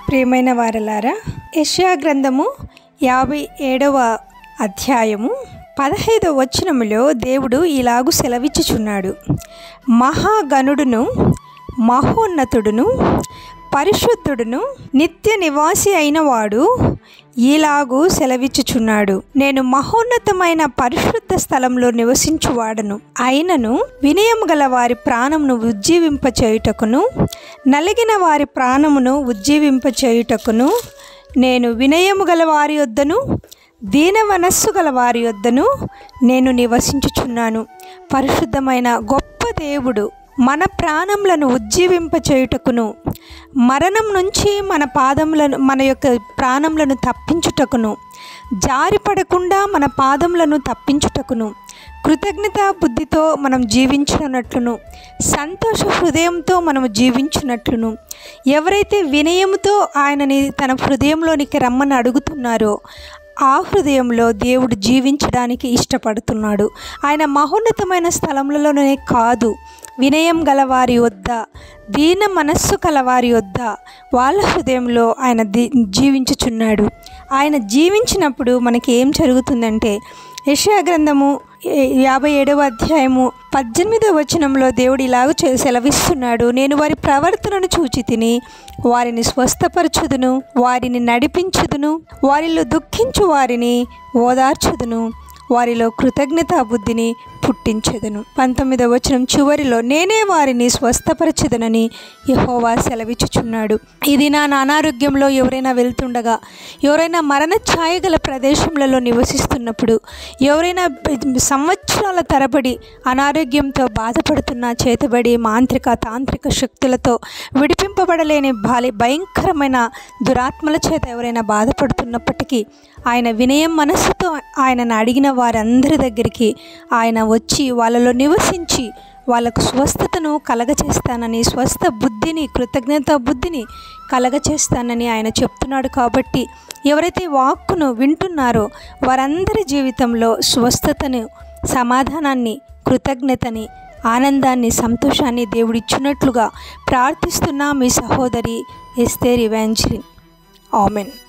ప్రియమైన వారలారా యెషయా గ్రంథము యాభై ఏడవ అధ్యాయము పదహైదవ వచనములో దేవుడు ఇలాగు సెలవిచ్చుచున్నాడు మహాగణుడును మహోన్నతుడును పరిశుద్ధుడును నిత్య నివాసి అయిన వాడు ఈలాగు సెలవిచ్చుచున్నాడు నేను మహోన్నతమైన పరిశుద్ధ స్థలంలో నివసించువాడను అయినను వినయం గల వారి ప్రాణమును ఉజ్జీవింపచేయుటకును నలిగిన వారి ప్రాణమును ఉజ్జీవింపచేయుటకును నేను వినయము గల వారి వద్దను దీన మనస్సు గల వారి వద్దను నేను నివసించుచున్నాను పరిశుద్ధమైన గొప్ప దేవుడు మన ప్రాణములను ఉజ్జీవింపచేయుటకును మరణం నుంచి మన పాదములను మన యొక్క ప్రాణములను తప్పించుటకును జారిపడకుండా మన పాదములను తప్పించుటకును కృతజ్ఞత బుద్ధితో మనం జీవించినట్లును సంతోష హృదయంతో మనము జీవించినట్లును ఎవరైతే వినయముతో ఆయనని తన హృదయంలోనికి రమ్మని అడుగుతున్నారో ఆ హృదయంలో దేవుడు జీవించడానికి ఇష్టపడుతున్నాడు ఆయన మహోన్నతమైన స్థలములలోనే కాదు వినయం గలవారి వద్ద దీన మనస్సు కలవారి వద్ద వాళ్ళ హృదయంలో ఆయన దీ జీవించుచున్నాడు ఆయన జీవించినప్పుడు మనకి ఏం జరుగుతుందంటే యెషయా గ్రంథము యాభై ఏడవ అధ్యాయము పద్దెనిమిదవ వచనంలో దేవుడు ఇలాగ చే సెలవిస్తున్నాడు నేను వారి ప్రవర్తనను చూచి తిని వారిని స్వస్థపరచుదును వారిని నడిపించుదును వారిలో దుఃఖించు వారిని ఓదార్చుదును వారిలో కృతజ్ఞతా బుద్ధిని పుట్టించెదను పంతొమ్మిదవ వచనం చివరిలో నేనే వారిని స్వస్థపరచెదనని యహోవా సెలవిచ్చుచున్నాడు ఇది నా అనారోగ్యంలో ఎవరైనా వెళ్తుండగా ఎవరైనా మరణ ఛాయ గల ప్రదేశములలో నివసిస్తున్నప్పుడు ఎవరైనా సంవత్సరాల తరబడి అనారోగ్యంతో బాధపడుతున్న చేతబడి మాంత్రిక తాంత్రిక శక్తులతో విడిపింపబడలేని బాలి భయంకరమైన దురాత్మల చేత ఎవరైనా బాధపడుతున్నప్పటికీ ఆయన వినయం మనస్సుతో ఆయనను అడిగిన వారందరి దగ్గరికి ఆయన వచ్చి వాళ్ళలో నివసించి వాళ్ళకు స్వస్థతను కలగచేస్తానని స్వస్థ బుద్ధిని కృతజ్ఞత బుద్ధిని కలగచేస్తానని ఆయన చెప్తున్నాడు కాబట్టి ఎవరైతే వాక్కును వింటున్నారో వారందరి జీవితంలో స్వస్థతను సమాధానాన్ని కృతజ్ఞతని ఆనందాన్ని సంతోషాన్ని దేవుడిచ్చినట్లుగా ప్రార్థిస్తున్న మీ సహోదరి ఎస్తేర్ ఇవాంజలిన్ ఆమెన్